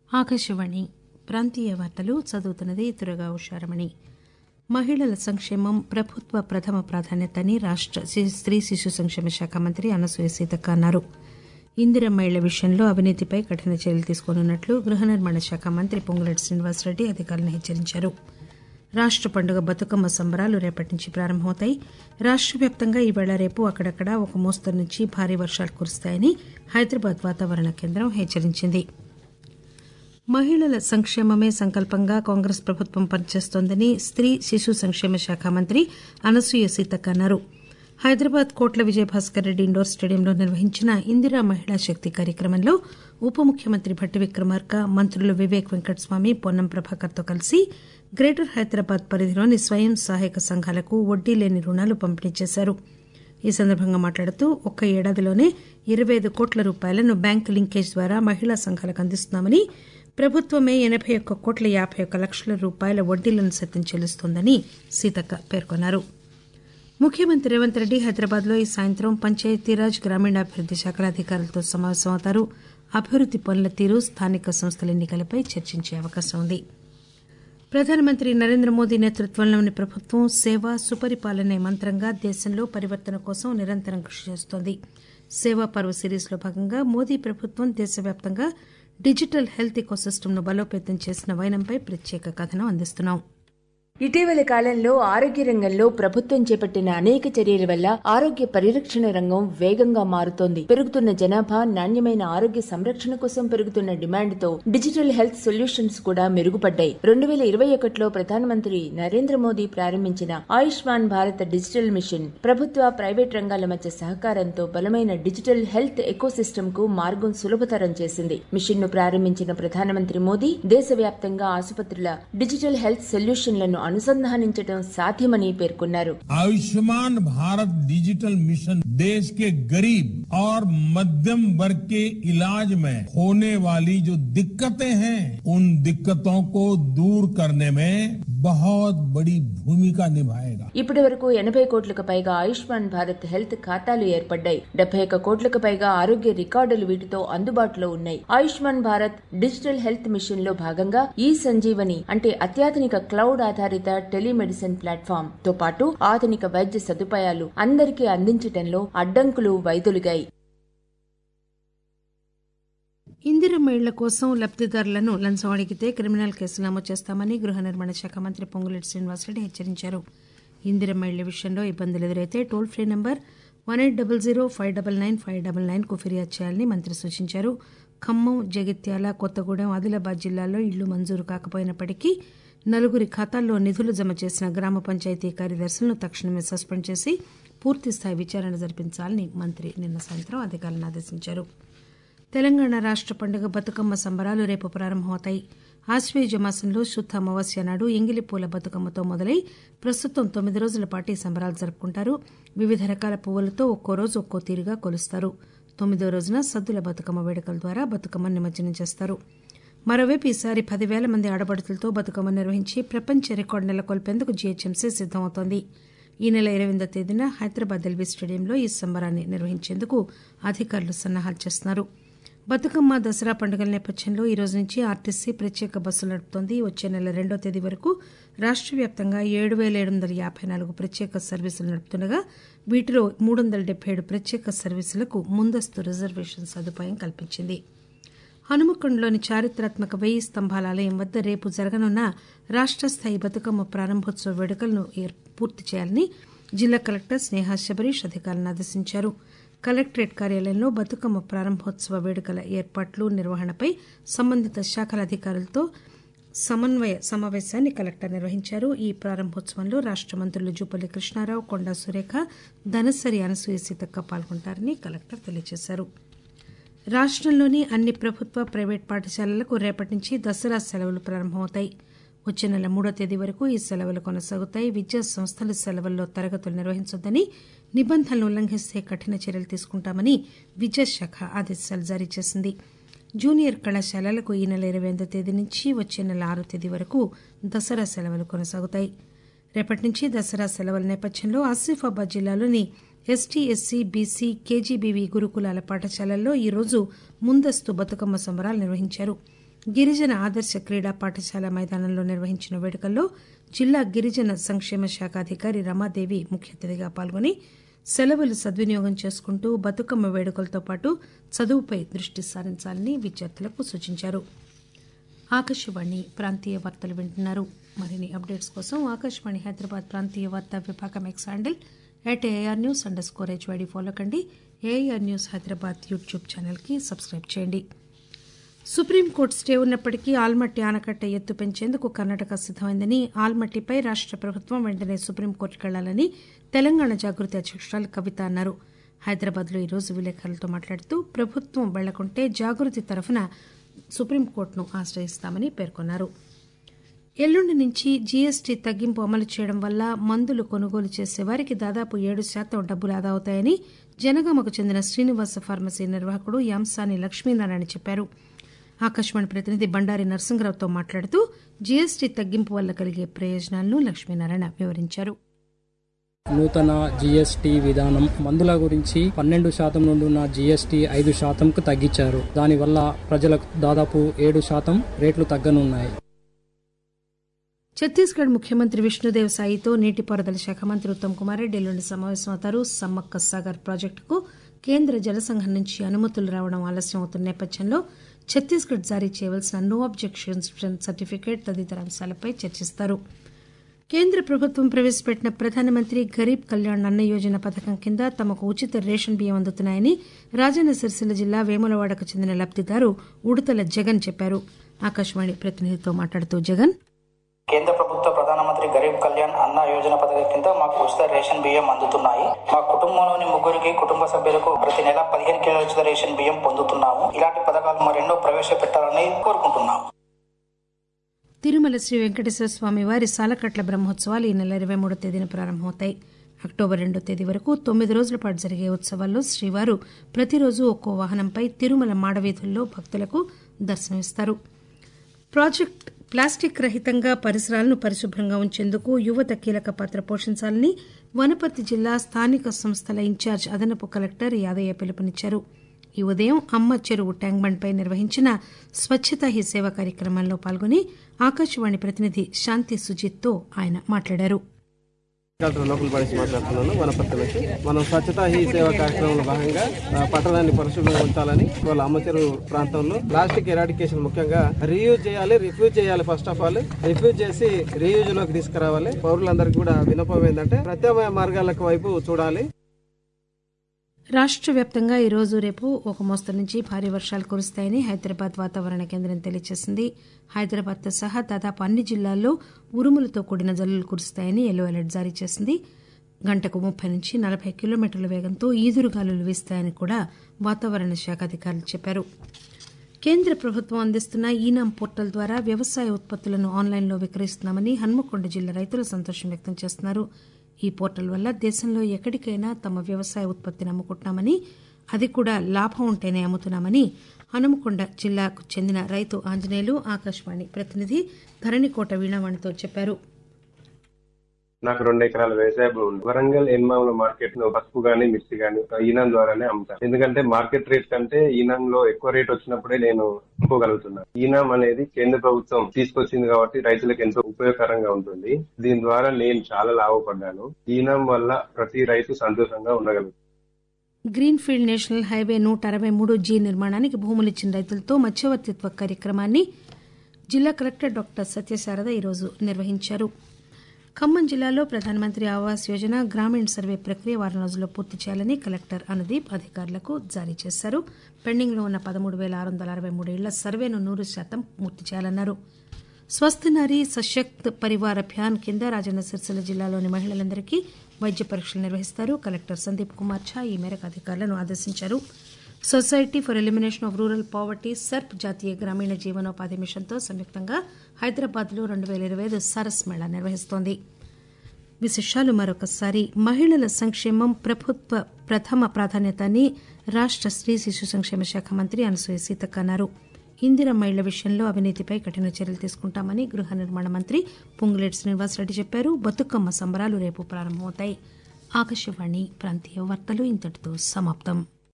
ఆకాశవాణి ప్రాంతీయ వార్తలు చదువుతున్నది తురగా ఉషారమణి మహిళల సంక్షేమం ప్రభుత్వ ప్రథమ ప్రాధాన్యత అని రాష్ట స్త్రీ శిశు సంక్షేమ శాఖ మంత్రి అనసూయ సీతక్క అన్నారు ఇందిరమ్మ ఇళ్ల విషయంలో అవినీతిపై కఠిన చర్యలు తీసుకోనున్నట్లు గృహ నిర్మాణ శాఖ మంత్రి పొంగులేటి శ్రీనివాసరెడ్డి అధికారులను హెచ్చరించారు రాష్ట పండుగ బతుకమ్మ సంబరాలు రేపటి నుంచి ప్రారంభమవుతాయి రాష్ట వ్యాప్తంగా ఈవేళ రేపు అక్కడక్కడా ఒక మోస్తరు నుంచి భారీ వర్షాలు కురుస్తాయని హైదరాబాద్ వాతావరణ కేంద్రం హెచ్చరించింది మహిళల సంక్షేమమే సంకల్పంగా కాంగ్రెస్ ప్రభుత్వం పనిచేస్తోందని స్త్రీ శిశు సంక్షేమ శాఖ మంత్రి అనసూయ సీతక్క అన్నారు హైదరాబాద్ కోట్ల విజయభాస్కర్ రెడ్డి ఇండోర్ స్టేడియంలో నిర్వహించిన ఇందిరా మహిళా శక్తి కార్యక్రమంలో ఉప ముఖ్యమంత్రి భట్టి విక్రమార్క మంత్రులు వివేక్ వెంకటస్వామి పొన్నం ప్రభాకర్తో కలిసి గ్రేటర్ హైదరాబాద్ పరిధిలోని స్వయం సహాయక సంఘాలకు వడ్డీ లేని రుణాలు పంపిణీ చేశారు ఈ సందర్భంగా మాట్లాడుతూ ఒక్క ఏడాదిలోనే ఇరవై ఐదు కోట్ల రూపాయలను బ్యాంకు లింకేజ్ ద్వారా మహిళా సంఘాలకు అందిస్తున్నామని ప్రభుత్వమే ఎనబై ఒక్క కోట్ల యాబై ఒక్క లక్షల రూపాయల వడ్డీలను సైతం చెల్లిస్తోందని సీతక్క పేర్కొన్నారు ముఖ్యమంత్రి రేవంత్ రెడ్డి హైదరాబాద్ లో ఈ సాయంత్రం పంచాయతీరాజ్ గ్రామీణాభివృద్ది శాఖల అధికారులతో సమావేశమవుతారు అభివృద్ది పనుల తీరు స్థానిక సంస్థల ఎన్నికలపై చర్చించే అవకాశం ఉంది ప్రధానమంత్రి నరేంద్ర మోదీ నేతృత్వంలోని ప్రభుత్వం సేవ సుపరిపాలనే మంత్రంగా దేశంలో పరివర్తన కోసం నిరంతరం కృషి చేస్తోంది సేవా పర్వ్ సిరీస్ లో భాగంగా మోదీ ప్రభుత్వం దేశవ్యాప్తంగా డిజిటల్ హెల్త్ ఇకోసిస్టమ్ను బలోపేతం చేసిన వైనంపై ప్రత్యేక కథనం అందిస్తున్నాం ఇటీవలి కాలంలో ఆరోగ్య రంగంలో ప్రభుత్వం చేపట్టిన అనేక చర్యల వల్ల ఆరోగ్య పరిరక్షణ రంగం వేగంగా మారుతోంది పెరుగుతున్న జనాభా నాణ్యమైన ఆరోగ్య సంరక్షణ కోసం పెరుగుతున్న డిమాండ్ తో డిజిటల్ హెల్త్ సొల్యూషన్స్ కూడా మెరుగుపడ్డాయి రెండు వేల ఇరవై ఒకటిలో ప్రధానమంత్రి నరేంద్ర మోదీ ప్రారంభించిన ఆయుష్మాన్ భారత్ డిజిటల్ మిషన్ ప్రభుత్వ ప్రైవేట్ రంగాల మధ్య సహకారంతో బలమైన డిజిటల్ హెల్త్ ఎకోసిస్టమ్ కు మార్గం సులభతరం చేసింది మిషన్ ను ప్రారంభించిన ప్రధానమంత్రి మోదీ దేశవ్యాప్తంగా ఆసుపత్రుల డిజిటల్ హెల్త్ సొల్యూషన్లను అనుసంధానించడం సాధ్యమని పేర్కొన్నారు आयुष्मान भारत डिजिटल मिशन देश के गरीब और मध्यम वर्ग के इलाज में होने वाली जो दिक्कतें हैं उन दिक्कतों को दूर करने में बहुत बड़ी भूमिका निभाएगा ఇప్పటి వరకు ఎనభై కోట్లకు పైగా ఆయుష్మాన్ భారత్ హెల్త్ ఖాతాలు ఏర్పడ్డాయి డెబ్బై ఒక్క కోట్లకు పైగా ఆరోగ్య రికార్డులు వీటితో అందుబాటులో ఉన్నాయి Ayushman Bharat digital health mission లో భాగంగా ఈ సంజీవని అంటే అత్యాధునిక క్లౌడ్ ఆధారిత టెలిమెడిసిన్ ప్లాట్ఫామ్ తో పాటు ఆధునిక వైద్య సదుపాయాలు అందరికీ అందించటంలో అడ్డంకులు వైదొలిగాయి ఇందిరమ్మ ఇళ్ల కోసం లబ్దిదారులను లంచం అడిగితే క్రిమినల్ కేసులు నమోదు చేస్తామని గృహ నిర్మాణ శాఖ మంత్రి పొంగులేటి శ్రీనివాసరెడ్డి హెచ్చరించారు ఇందిరమ్మ ఇళ్ల విషయంలో ఇబ్బందులు ఎదురైతే toll free number one eight double zero five double nine five double nine కు ఫిర్యాదు చేయాలని మంత్రి సూచించారు ఖమ్మం జగిత్యాల కొత్తగూడెం ఆదిలాబాద్ జిల్లాల్లో ఇళ్లు మంజూరు కాకపోయినప్పటికీ నలుగురి ఖాతాల్లో నిధులు జమ చేసిన గ్రామ పంచాయతీ కార్యదర్శులను తక్షణమే సస్పెండ్ చేసి పూర్తిస్థాయి విచారణ జరిపించాలని మంత్రి నిన్న సాయంత్రం అధికారులను ఆదేశించారు తెలంగాణ రాష్ట పండుగ బతుకమ్మ సంబరాలు రేపు ప్రారంభమవుతాయి ఆశ్వేజ మాసంలో శుద్ధ అమావాస్య నాడు ఎంగిలి పూల బతుకమ్మతో మొదలై ప్రస్తుతం తొమ్మిది రోజుల పాటు ఈ సంబరాలు జరుపుకుంటారు వివిధ రకాల పువ్వులతో ఒక్కో రోజు ఒక్కో తీరుగా కొలుస్తారు తొమ్మిదో రోజున సద్దుల బతుకమ్మ వేడుకల ద్వారా బతుకమ్మ నిమజ్జనం చేస్తారు మరోవైపు ఈసారి పదివేల మంది ఆడపడుతులతో బతుకమ్మ నిర్వహించి ప్రపంచ రికార్డు నెలకొల్పేందుకు జీహెచ్ఎంసీ సిద్దమవుతోంది ఈ నెల ఇరవై ఎనిమిదో తేదీన హైదరాబాద్ ఎల్బీ స్టేడియంలో ఈ సంబరాన్ని నిర్వహించేందుకు అధికారులు సన్నాహాలు చేస్తున్నారు బతుకమ్మ దసరా పండుగల నేపథ్యంలో ఈ రోజు నుంచి ఆర్టీసీ ప్రత్యేక బస్సులు నడుపుతోంది వచ్చే నెల రెండో తేదీ వరకు రాష్ట వ్యాప్తంగా ఏడు వేల ఏడు వందల యాభై నాలుగు ప్రత్యేక సర్వీసులు నడుపుతుండగా వీటిలో మూడు వందల డెబ్బై ఏడు ప్రత్యేక సర్వీసులకు ముందస్తు రిజర్వేషన్ సదుపాయం కల్పించింది హనుమకొండలోని చారిత్రాత్మక వెయ్యి స్తంభాల ఆలయం వద్ద రేపు జరగనున్న రాష్ట స్థాయి బతుకమ్మ ప్రారంభోత్సవ వేడుకలను పూర్తి చేయాలని జిల్లా కలెక్టర్ స్నేహ శబరీష్ అధికారులను ఆదేశించారు కలెక్టరేట్ కార్యాలయంలో బతుకమ్మ ప్రారంభోత్సవ వేడుకల ఏర్పాట్లు నిర్వహణపై సంబంధిత శాఖల అధికారులతో సమన్వయ సమావేశాన్ని కలెక్టర్ నిర్వహించారు ఈ ప్రారంభోత్సవంలో రాష్ట మంత్రులు జూపల్లి కృష్ణారావు కొండా సురేఖ ధనసరి అనసూయ సీతక్క పాల్గొంటారని కలెక్టర్ తెలియజేశారు రాష్టంలోని అన్ని ప్రభుత్వ ప్రైవేట్ పాఠశాలలకు రేపటి నుంచి దసరా సెలవులు ప్రారంభమవుతాయి వచ్చే నెల మూడో తేదీ వరకు ఈ సెలవులు కొనసాగుతాయి విద్యా సంస్థలు సెలవుల్లో తరగతులు నిర్వహించొద్దని నిబంధనలు ఉల్లంఘిస్తే కఠిన చర్యలు తీసుకుంటామని విద్యాశాఖ ఆదేశాలు జారీ చేసింది జూనియర్ కళాశాలలకు ఈ నెల ఇరవై ఎనిమిదో తేదీ నుంచి వచ్చే నెల ఆరో తేదీ వరకు దసరా సెలవులు కొనసాగుతాయి రేపటి నుంచి దసరా సెలవుల నేపథ్యంలో ఆసిఫాబాద్ జిల్లాలోని ఎస్టీ ఎస్సీ బీసీ కేజీబీవీ గురుకులాల పాఠశాలల్లో ఈరోజు ముందస్తు బతుకమ్మ సంబరాలు నిర్వహించారు గిరిజన ఆదర్శ క్రీడా పాఠశాల మైదానంలో నిర్వహించిన వేడుకల్లో జిల్లా గిరిజన సంక్షేమ శాఖ అధికారి రమాదేవి ముఖ్య అతిథిగా పాల్గొని సెలవులు సద్వినియోగం చేసుకుంటూ బతుకమ్మ వేడుకలతో పాటు చదువుపై దృష్టి సారించాలని విద్యార్థులకు సూచించారు ఆకాశవాణి ప్రాంతీయ వార్తలు వింటున్నారు మరిన్ని అప్డేట్స్ కోసం ఆకాశవాణి హైదరాబాద్ ప్రాంతీయ వార్తా విభాగం X handle at AR news underscore HYD follow కండి ఏఆర్ న్యూస్ హైదరాబాద్ యూట్యూబ్ ఛానల్కి సబ్స్క్రైబ్ చేయండి సుప్రీంకోర్టు స్టే ఉన్నప్పటికీ ఆల్మట్టి ఆనకట్ట ఎత్తు పెంచేందుకు కర్ణాటక సిద్దమైందని ఆల్మట్టిపై రాష్ట ప్రభుత్వం వెంటనే సుప్రీంకోర్టుకు వెళ్లాలని తెలంగాణ జాగృతి అధ్యకురాలు కవిత అన్నారు హైదరాబాద్లో ఈరోజు విలేకరులతో మాట్లాడుతూ ప్రభుత్వం వెళ్లకుంటే జాగృతి తరఫున సుప్రీంకోర్టును ఆశ్రయిస్తామని పేర్కొన్నారు ఎల్లుండి నుంచి జీఎస్టీ తగ్గింపు అమలు చేయడం వల్ల మందులు కొనుగోలు చేసే వారికి దాదాపు ఏడు శాతం డబ్బులు ఆదా అవుతాయని జనగామకు చెందిన శ్రీనివాస ఫార్మసీ నిర్వాహకుడు యాంసాని లక్ష్మీనారాయణ చెప్పారు ఆకాశవాణి ప్రతినిధి బండారి నరసింహరావుతో మాట్లాడుతూ జీఎస్టీ తగ్గింపు వల్ల కలిగే ప్రయోజనాలను లక్ష్మీనారాయణ వివరించారు నూతన జీఎస్టీ విధానం మందుల గురించి పన్నెండు శాతం నుండి ఉన్న జీఎస్టీ ఐదు శాతంకు తగ్గించారు దానివల్ల ప్రజలకు దాదాపు ఏడు శాతం రేట్లు తగ్గనున్నాయి ఛత్తీస్గఢ్ ముఖ్యమంత్రి విష్ణుదేవ్ సాయితో నీటిపారుదల శాఖ మంత్రి ఉత్తమ్ కుమార్ రెడ్డి ఎల్లుండి సమావేశమవుతారు సమ్మక్క సాగర్ ప్రాజెక్టుకు కేంద్ర జలసంఘం నుంచి అనుమతులు రావడం ఆలస్యం అవుతున్న నేపథ్యంలో ఛత్తీస్గఢ్ జారీ చేయవలసిన నో అబ్జెక్షన్ సర్టిఫికేట్ తదితర అంశాలపై చర్చిస్తారు కేంద్ర ప్రభుత్వం ప్రవేశపెట్టిన ప్రధానమంత్రి గరీబ్ కళ్యాణ్ అన్న యోజన పథకం కింద తమకు ఉచిత రేషన్ బియ్యం అందుతున్నాయని రాజన్న సిరిసిల్ల జిల్లా వేములవాడకు చెందిన లబ్దిదారు ఉడతల జగన్ చెప్పారు ఆకాశవాణి ప్రతినిధితో మాట్లాడుతూ జగన్ కేంద్ర ప్రభుత్వ ప్రధానమంత్రి గరీబ్ కళ్యాణ్ అన్న యోజన పథకం కింద మాకు ఉచిత రేషన్ బియ్యం అందుతున్నాయి మా కుటుంబంలోని ముగ్గురికి కుటుంబ సభ్యులకు ప్రతి నెల పదిహేను కిలోల ఉచిత రేషన్ బియ్యం పొందుతున్నాము ఇలాంటి పథకాలు మరెన్నో ప్రవేశపెట్టాలని కోరుకుంటున్నాము తిరుమల శ్రీ వెంకటేశ్వర స్వామి వారి సాలకట్ల బ్రహ్మోత్సవాలు ఈ నెల ఇరవై మూడో తేదీన ప్రారంభమవుతాయి అక్టోబర్ రెండో తేదీ వరకు తొమ్మిది రోజుల పాటు జరిగే ఉత్సవాల్లో శ్రీవారు ప్రతిరోజు ఒక్కో వాహనంపై తిరుమల మాడవీధుల్లో భక్తులకు దర్శనమిస్తారు ప్రాజెక్ట్ ప్లాస్టిక్ రహితంగా పరిసరాలను పరిశుభ్రంగా ఉంచేందుకు యువత కీలక పాత్ర పోషించాలని వనపర్తి జిల్లా స్థానిక సంస్థల ఇన్ఛార్జ్ అదనపు కలెక్టర్ యాదయ్య పిలుపునిచ్చారు ఈ ఉదయం అమ్మ చెరువు ట్యాంక్ బండ్పై నిర్వహించిన స్వచ్ఛతా హీ సేవ కార్యక్రమంలో పాల్గొని ఆకాశవాణి ప్రతినిధి శాంతి సుజిత్తో ఆయన మాట్లాడారు డాక్టర్ లోపల పడేసి మాట్లాడుతున్నాను వనపర్తి నుంచి మనం స్వచ్ఛతా హీ సేవ కార్యక్రమంలో భాగంగా ఆ, పట్టణాన్ని పరిశుభ్రంగా ఉంచాలని వాళ్ళ అమ్మచెరు ప్రాంతంలో ప్లాస్టిక్ ఎరాడికేషన్ ముఖ్యంగా రీయూజ్ చేయాలి రిఫ్యూజ్ చేయాలి ఫస్ట్ ఆఫ్ ఆల్ రిఫ్యూజ్ చేసి రీయూజ్ లోకి తీసుకురావాలి పౌరులందరికీ కూడా వినపం ఏంటంటే ప్రత్యామ్నాయ మార్గాలకు వైపు చూడాలి రాష్ట్ర వ్యాప్తంగా ఈ రోజు రేపు ఒక మోస్తరు నుంచి భారీ వర్షాలు కురుస్తాయని హైదరాబాద్ వాతావరణ కేంద్రం తెలియజేసింది హైదరాబాద్తో సహా దాదాపు అన్ని జిల్లాల్లో ఉరుములతో కూడిన జల్లులు కురుస్తాయని ఎల్లో అలర్ట్ జారీ చేసింది గంటకు ముప్పై నుంచి నలభై కిలోమీటర్ల వేగంతో ఈదురుగాలులు వీస్తాయని కూడా వాతావరణ శాఖ అధికారులు చెప్పారు కేంద్ర ప్రభుత్వం అందిస్తున్న ఈనాం పోర్టల్ ద్వారా వ్యవసాయ ఉత్పత్తులను ఆన్లైన్లో విక్రయిస్తున్నామని హన్మకొండ జిల్లా రైతులు సంతోషం వ్యక్తం చేస్తున్నారు ఈ పోర్టల్ వల్ల దేశంలో ఎక్కడికైనా తమ వ్యవసాయ ఉత్పత్తిని అమ్ముకుంటున్నామని అది కూడా లాభం ఉంటేనే అమ్ముతున్నామని హనుమకొండ జిల్లాకు చెందిన రైతు ఆంజనేయులు ఆకాశవాణి ప్రతినిధి ధరణికోట వీణావాణితో చెప్పారు నాకు రెండు ఎకరాల వ్యవసాయ భూమి ఉంది వరంగల్ ఎన్మాముల మార్కెట్ లో పసుపు గానీ మిర్చి గానీ ఈనాం ద్వారానే అమ్ముతాను ఎందుకంటే మార్కెట్ రేట్ కంటే ఈనాం లో ఎక్కువ రేట్ వచ్చినప్పుడే నేను అమ్ముకోగలుగుతున్నాను ఈనాం అనేది కేంద్ర ప్రభుత్వం తీసుకొచ్చింది కాబట్టి రైతులకు ఎంతో ఉపయోగకరంగా ఉంటుంది దీని ద్వారా నేను చాలా లాభపడ్డాను ఈనాం వల్ల ప్రతి రైతు సంతోషంగా ఉండగలుగుతారు గ్రీన్ఫీల్డ్ నేషనల్ హైవే నూట అరవై మూడు జీ నిర్మాణానికి భూములు ఇచ్చిన రైతులతో మధ్యవర్తిత్వ కార్యక్రమాన్ని జిల్లా కలెక్టర్ డాక్టర్ సత్యశారద ఈరోజు నిర్వహించారు ఖమ్మం జిల్లాలో ప్రధానమంత్రి ఆవాస్ యోజన గ్రామీణ సర్వే ప్రక్రియ వారం రోజుల్లో పూర్తి చేయాలని కలెక్టర్ అనుదీప్ అధికారులకు జారీ చేశారు పెండింగ్లో ఉన్న పదమూడు వేల ఆరు వందల అరవై మూడు ఇళ్ల సర్వేను నూరు శాతం పూర్తి చేయాలన్నారు స్వస్థ నారీ సశక్త్ పరివార్ అభియాన్ కింద రాజన్న సిరిసిల్ల జిల్లాలోని మహిళలందరికీ వైద్య పరీక్షలు నిర్వహిస్తారు కలెక్టర్ సందీప్ కుమార్ ఝా ఈ మేరకు అధికారులను ఆదేశించారు society for elimination of rural poverty SERP జాతీయ గ్రామీణ జీవనోపాధి మిషన్తో సంయుక్తంగా హైదరాబాద్లో రెండు వేల ఇరవై ఐదు సరస్ మేళా నిర్వహిస్తోంది విశేషాలు మరొకసారి మహిళల సంక్షేమం ప్రభుత్వ ప్రథమ ప్రాధాన్యత అని రాష్ట స్త్రీ శిశు సంక్షేమ శాఖ మంత్రి అనసూయ సీతక్క అన్నారు ఇందిరమ్మ ఇళ్ల విషయంలో అవినీతిపై కఠిన చర్యలు తీసుకుంటామని గృహ నిర్మాణ మంత్రి పొంగులేటి శ్రీనివాసరెడ్డి చెప్పారు బతుకమ్మ సంబరాలు రేపు ప్రారంభమవుతాయి ఆకాశవాణి ప్రాంతీయ వార్తలు ఇంతటితో సమాప్తం